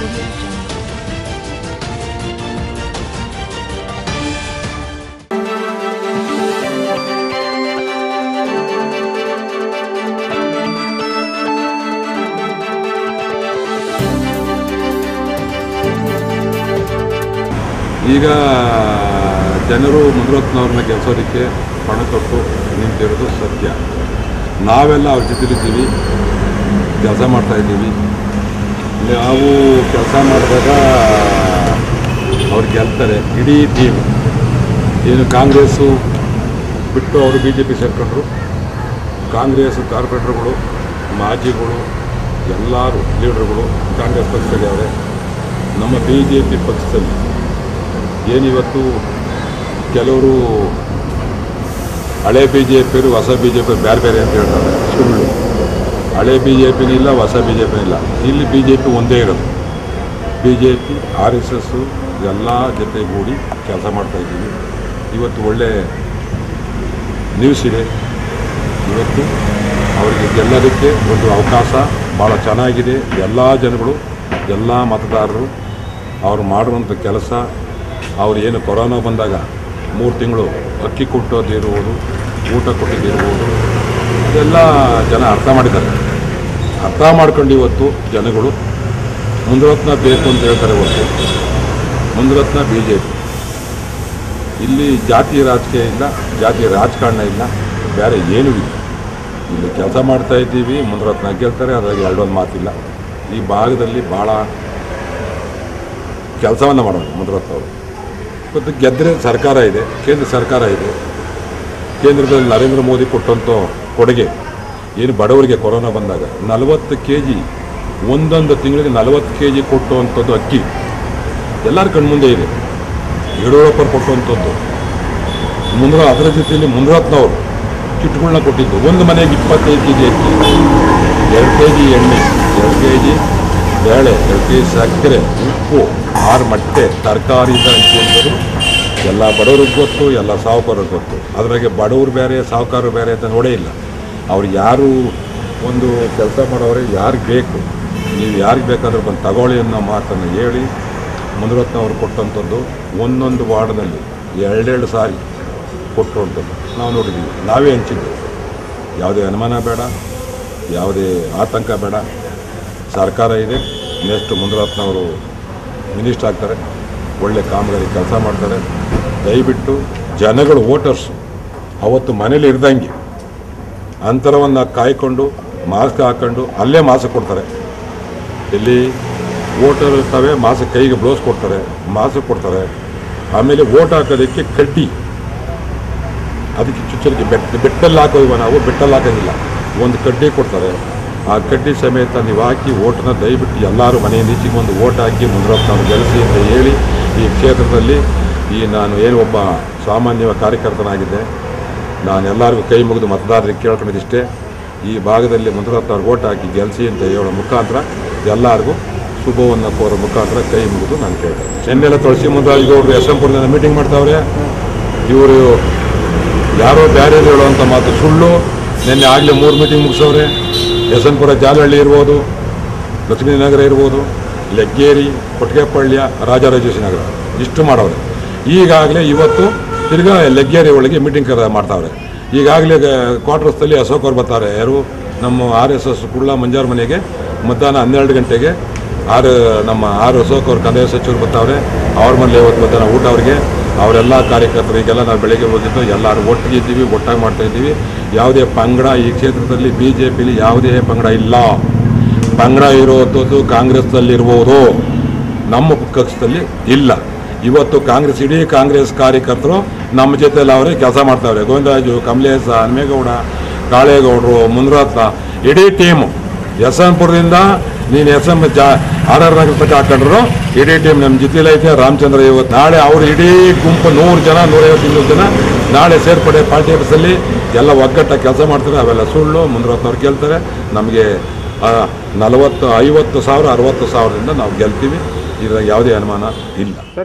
Audio Jungle. ಈಗ ಜನರು ಮುನಿರತ್ನವ್ರನ್ನ ಗೆಲ್ಸೋದಕ್ಕೆ ಪಣ ಕೊಟ್ಟು ನಿಂತಿರೋದು ಸತ್ಯ ನಾವೆಲ್ಲ ಅವ್ರ ಜೊತೆಲಿದ್ದೀವಿ ಕೆಲಸ ಮಾಡ್ತಾ ಇದ್ದೀವಿ ನಾವು ಕೆಲಸ ಮಾಡಿದಾಗ ಅವ್ರು ಗೆಲ್ತಾರೆ ಇಡೀ ಟೀಮ್ ಏನು ಕಾಂಗ್ರೆಸ್ಸು ಬಿಟ್ಟು ಅವರು ಬಿ ಜೆ ಪಿ ಸೇರ್ಕೊಂಡ್ರು ಕಾಂಗ್ರೆಸ್ ಕಾರ್ಪೊರೇಟರ್ಗಳು ಮಾಜಿಗಳು ಎಲ್ಲರೂ ಲೀಡರ್ಗಳು ಕಾಂಗ್ರೆಸ್ ಪಕ್ಷದಲ್ಲಿ ಅವರೇ ನಮ್ಮ ಬಿ ಜೆ ಪಿ ಪಕ್ಷದಲ್ಲಿ ಏನಿವತ್ತು ಕೆಲವರು ಹಳೆ ಬಿ ಜೆ ಪಿಯವರು ಹೊಸ ಬಿ ಜೆ ಪಿ ಬೇರೆ ಬೇರೆ ಅಂತ ಹೇಳ್ತಾರೆ ಸುಳ್ಳು ಹಳೆ ಬಿ ಜೆ ಪಿನೂ ಇಲ್ಲ ಹೊಸ ಬಿ ಜೆ ಇಲ್ಲ ಇಲ್ಲಿ ಬಿ ಜೆ ಪಿ ಒಂದೇ ಇರೋದು B J P R S S ಎಲ್ಲ ಜೊತೆಗೂಡಿ ಕೆಲಸ ಮಾಡ್ತಾ ಇದ್ದೀವಿ ಇವತ್ತು ಒಳ್ಳೆ ನ್ಯೂಸ್ ಇದೆ ಇವತ್ತು ಅವರಿಗೆ ಗೆಲ್ಲೋದಕ್ಕೆ ಒಂದು ಅವಕಾಶ ಭಾಳ ಚೆನ್ನಾಗಿದೆ ಎಲ್ಲ ಜನಗಳು ಎಲ್ಲ ಮತದಾರರು ಅವ್ರು ಮಾಡಿರುವಂಥ ಕೆಲಸ ಅವ್ರು ಏನು ಕೊರೋನಾ ಬಂದಾಗ ಮೂರು ತಿಂಗಳು ಅಕ್ಕಿ ಕೊಟ್ಟೋದಿರ್ಬೋದು ಊಟ ಕೊಟ್ಟಿದ್ದಿರ್ಬೋದು ಇದೆಲ್ಲ ಜನ ಅರ್ಥ ಮಾಡಿದ್ದಾರೆ ಅರ್ಥ ಮಾಡ್ಕೊಂಡು ಇವತ್ತು ಜನಗಳು ಮುಂದುವತ್ನ ಬೇಕು ಅಂತ ಹೇಳ್ತಾರೆ ಇವತ್ತು ಮುಂದುವತ್ನ ಬಿ ಜೆ ಪಿ ಇಲ್ಲಿ ಜಾತಿ ರಾಜಕೀಯ ಇಲ್ಲ ಜಾತಿ ರಾಜಕಾರಣ ಇಲ್ಲ ಬೇರೆ ಏನೂ ಇಲ್ಲ ಇಲ್ಲಿ ಕೆಲಸ ಮಾಡ್ತಾ ಇದ್ದೀವಿ ಮುಂದುವತ್ನ ಗೆಲ್ತಾರೆ ಅದ್ರಾಗ ಎರಡೊಂದು ಮಾತಿಲ್ಲ ಈ ಭಾಗದಲ್ಲಿ ಭಾಳ ಕೆಲಸವನ್ನು ಮಾಡೋದು ಮುಂದುವತ್ನವರು ಮತ್ತು ಗೆದ್ದರೆ ಸರ್ಕಾರ ಇದೆ ಕೇಂದ್ರ ಸರ್ಕಾರ ಇದೆ ಕೇಂದ್ರದಲ್ಲಿ ನರೇಂದ್ರ ಮೋದಿ ಕೊಟ್ಟಂಥ ಕೊಡುಗೆ ಏನು ಬಡವರಿಗೆ ಕೊರೋನಾ ಬಂದಾಗ ನಲವತ್ತು ಕೆ ಜಿ ಒಂದೊಂದು ತಿಂಗಳಿಗೆ ನಲವತ್ತು ಕೆ ಜಿ ಕೊಟ್ಟುವಂಥದ್ದು ಅಕ್ಕಿ ಎಲ್ಲರ ಕಣ್ಮುಂದೆ ಇದೆ ಯಡಿಯೂರಪ್ಪರು ಕೊಟ್ಟುವಂಥದ್ದು ಮುಂದ್ರ ಅದರ ಜೊತೆಯಲ್ಲಿ ಮುನ್ರತ್ನವರು ಕಿಟ್ಗಳನ್ನ ಕೊಟ್ಟಿದ್ದು ಒಂದು ಮನೆಗೆ ಇಪ್ಪತ್ತೈದು ಕೆ ಜಿ ಅಕ್ಕಿ ಎರಡು ಕೆ ಜಿ ಎಣ್ಣೆ ಎರಡು ಕೆ ಜಿ ಬೇಳೆ ಎರಡು ಕೆ ಜಿ ಸಕ್ಕರೆ ಉಪ್ಪು ಆರು ಮೊಟ್ಟೆ ತರಕಾರಿ ಅಂತಂದರು ಎಲ್ಲ ಬಡವ್ರಿಗೆ ಗೊತ್ತು ಎಲ್ಲ ಸಾಹುಕಾರರಿಗೆ ಗೊತ್ತು ಅದ್ರಾಗೆ ಬಡವರು ಬೇರೆ ಸಾಹುಕಾರರು ಬೇರೆ ಅಂತ ನೋಡೇ ಇಲ್ಲ ಅವ್ರು ಯಾರು ಒಂದು ಕೆಲಸ ಮಾಡೋರೆ ಯಾರಿಗೆ ಬೇಕು ನೀವು ಯಾರಿಗೆ ಬೇಕಾದ್ರೂ ಬಂದು ತಗೊಳ್ಳಿ ಅನ್ನೋ ಮಾತನ್ನು ಹೇಳಿ ಮುನಿರತ್ನವ್ರು ಕೊಟ್ಟಂಥದ್ದು ಒಂದೊಂದು ವಾರ್ಡ್ನಲ್ಲಿ ಎರಡೆರಡು ಸಾರಿ ಕೊಟ್ಟುವಂಥದ್ದು ನಾವು ನೋಡಿದ್ದೀವಿ ನಾವೇ ಹಂಚಿದ್ದೇವೆ ಯಾವುದೇ ಅನುಮಾನ ಬೇಡ ಯಾವುದೇ ಆತಂಕ ಬೇಡ ಸರ್ಕಾರ ಇದೆ ನೆಕ್ಸ್ಟ್ ಮುನಿರತ್ನವರು ಮಿನಿಸ್ಟರ್ ಆಗ್ತಾರೆ ಒಳ್ಳೆ ಕಾಮಗಾರಿ ಕೆಲಸ ಮಾಡ್ತಾರೆ ದಯವಿಟ್ಟು ಜನಗಳು ವೋಟರ್ಸು ಅವತ್ತು ಮನೇಲಿ ಇರ್ದಂಗೆ ಅಂತರವನ್ನು ಕಾಯ್ಕೊಂಡು ಮಾಸ್ಕ್ ಹಾಕ್ಕೊಂಡು ಅಲ್ಲೇ ಮಾಸ್ಕ್ ಕೊಡ್ತಾರೆ ಇಲ್ಲಿ ವೋಟರ್ ಇರ್ತವೆ ಮಾಸ್ಕ್ ಕೈಗೆ ಬ್ಲೌಸ್ ಕೊಡ್ತಾರೆ ಮಾಸ್ಕ್ ಕೊಡ್ತಾರೆ ಆಮೇಲೆ ವೋಟ್ ಹಾಕೋದಕ್ಕೆ ಕಡ್ಡಿ ಅದಕ್ಕೆ ಚುಚ್ಚಲಿಕ್ಕೆ ಬೆಟ್ಟ ಬೆಟ್ಟಲ್ಲಿ ಹಾಕೋದಿವ ನಾವು ಬೆಟ್ಟಲ್ಲಿ ಹಾಕೋದಿಲ್ಲ ಒಂದು ಕಡ್ಡಿ ಕೊಡ್ತಾರೆ ಆ ಕಡ್ಡಿ ಸಮೇತ ನೀವು ಹಾಕಿ ಓಟನ್ನ ದಯವಿಟ್ಟು ಎಲ್ಲರೂ ಮನೆಯಿಂದ ಈಚೆಗೆ ಒಂದು ಓಟ್ ಹಾಕಿ ಮುನಿರತ್ನವ್ರು ಗೆಲ್ಲಿಸಿ ಅಂತ ಹೇಳಿ ಈ ಕ್ಷೇತ್ರದಲ್ಲಿ ಈ ನಾನು ಏನು ಒಬ್ಬ ಸಾಮಾನ್ಯ ಕಾರ್ಯಕರ್ತನಾಗಿದ್ದೆ ನಾನು ಎಲ್ಲರಿಗೂ ಕೈ ಮುಗಿದು ಮತದಾರರಿಗೆ ಕೇಳ್ಕೊಂಡಿದ್ದಿಷ್ಟೇ ಈ ಭಾಗದಲ್ಲಿ ಮುನಿರತ್ನವ್ರು ಓಟ್ ಹಾಕಿ ಗೆಲ್ಲಿಸಿ ಅಂತ ಹೇಳೋ ಮುಖಾಂತರ ಎಲ್ಲರಿಗೂ ಶುಭವನ್ನು ಕೋರೋ ಮುಖಾಂತರ ಕೈ ಮುಗಿದು ನಾನು ಕೇಳ್ತೇನೆ ಚೆನ್ನೆಲ್ಲ ತುಳಸಿ ಮುನ್ರಾಜಗೌಡರು ಎಸ್ ಎಂ ಪುರದಿಂದ ಮೀಟಿಂಗ್ ಮಾಡ್ತಾವ್ರೆ ಇವರು ಯಾರೋ ಬೇರೆ ಹೇಳುವಂಥ ಮಾತು ಸುಳ್ಳು ನಿನ್ನೆ ಆಗಲೇ ಮೂರು ಮೀಟಿಂಗ್ ಮುಗಿಸವ್ರೆ ಯಶವಂತಪುರ ಜಾಲಹಳ್ಳಿ ಇರ್ಬೋದು ಲಕ್ಷ್ಮೀನಗರ ಇರ್ಬೋದು ಲೆಗ್ಗೇರಿ ಕೊಟ್ಟಿಗೆಪಳ್ಯ ರಾಜರಾಜೇಶ್ವರಿ ನಗರ ಇಷ್ಟು ಮಾಡವ್ರೆ ಈಗಾಗಲೇ ಇವತ್ತು ತಿರ್ಗಾ ಲೆಗ್ಗೇರಿ ಒಳಗೆ ಮೀಟಿಂಗ್ ಕರ ಮಾಡ್ತಾವ್ರೆ ಈಗಾಗಲೇ ಕ್ವಾರ್ಟರ್ಸ್ದಲ್ಲಿ ಅಶೋಕ್ ಅವ್ರು ಬರ್ತಾರೆ ಯಾರು ನಮ್ಮ ಆರ್ ಎಸ್ ಎಸ್ ಕುಳ್ಳ ಮಂಜಾರ್ ಮನೆಗೆ ಮಧ್ಯಾಹ್ನ ಹನ್ನೆರಡು ಗಂಟೆಗೆ ಆರು ನಮ್ಮ ಆರು ಅಶೋಕ್ ಅವ್ರ ಕಂದಾಯ ಸಚಿವರು ಬರ್ತಾವ್ರೆ ಅವ್ರ ಮನೇಲಿ ಇವತ್ತು ಮಧ್ಯಾಹ್ನ ಊಟ ಅವ್ರಿಗೆ ಅವರೆಲ್ಲ ಕಾರ್ಯಕರ್ತರು ಈಗೆಲ್ಲ ನಾವು ಬೆಳಗ್ಗೆ ಹೋಗಿದ್ದು ಎಲ್ಲರೂ ಒಟ್ಟಿಗೆ ಇದ್ದೀವಿ ಒಟ್ಟಾಗಿ ಮಾಡ್ತಾ ಇದ್ದೀವಿ ಯಾವುದೇ ಪಂಗಡ ಈ ಕ್ಷೇತ್ರದಲ್ಲಿ ಬಿ ಜೆ ಪಿಲಿ ಯಾವುದೇ ಪಂಗಡ ಇಲ್ಲ ಪಂಗಡ ಇರುವಂಥದ್ದು ಕಾಂಗ್ರೆಸ್ನಲ್ಲಿರ್ಬೋದು ನಮ್ಮ ಪಕ್ಷದಲ್ಲಿ ಇಲ್ಲ ಇವತ್ತು ಕಾಂಗ್ರೆಸ್ ಇಡೀ ಕಾಂಗ್ರೆಸ್ ಕಾರ್ಯಕರ್ತರು ನಮ್ಮ ಜೊತೆಲಿ ಅವರೇ ಕೆಲಸ ಮಾಡ್ತಾವ್ರೆ ಗೋವಿಂದರಾಜು ಕಮಲೇಶ ಹನುಮೇಗೌಡ ಕಾಳೇಗೌಡರು ಮುನ್ರತ್ನ ಇಡೀ ಟೀಮು ಯಶವಂತಪುರದಿಂದ ನೀನು ಎಸ್ ಎಂ ಜಾ ಆರ್ ಆರ್ ನಗರ ತನಕ ಹಾಕೊಂಡ್ರು ಇಡೀ ಟೀಮ್ ನಮ್ಮ ಜೊತೆಲಿ ಐತೆ ರಾಮಚಂದ್ರ ಇವತ್ತು ನಾಳೆ ಅವರು ಇಡೀ ಗುಂಪು ನೂರು ಜನ ನೂರೈವತ್ತು ಇನ್ನೂರು ಜನ ನಾಳೆ ಸೇರ್ಪಡೆ ಪಾರ್ಟಿ ಆಫೀಸಲ್ಲಿ ಎಲ್ಲ ಒಗ್ಗಟ್ಟಾಗಿ ಕೆಲಸ ಮಾಡ್ತಾರೆ ಅವೆಲ್ಲ ಸುಳ್ಳು ಮುನ್ರತ್ನವ್ರು ಗೆಲ್ತಾರೆ ನಮಗೆ ನಲವತ್ತು ಐವತ್ತು ಸಾವಿರ ಅರವತ್ತು ಸಾವಿರದಿಂದ ನಾವು ಗೆಲ್ತೀವಿ ಇದ್ರಾಗ ಯಾವುದೇ ಅನುಮಾನ ಇಲ್ಲ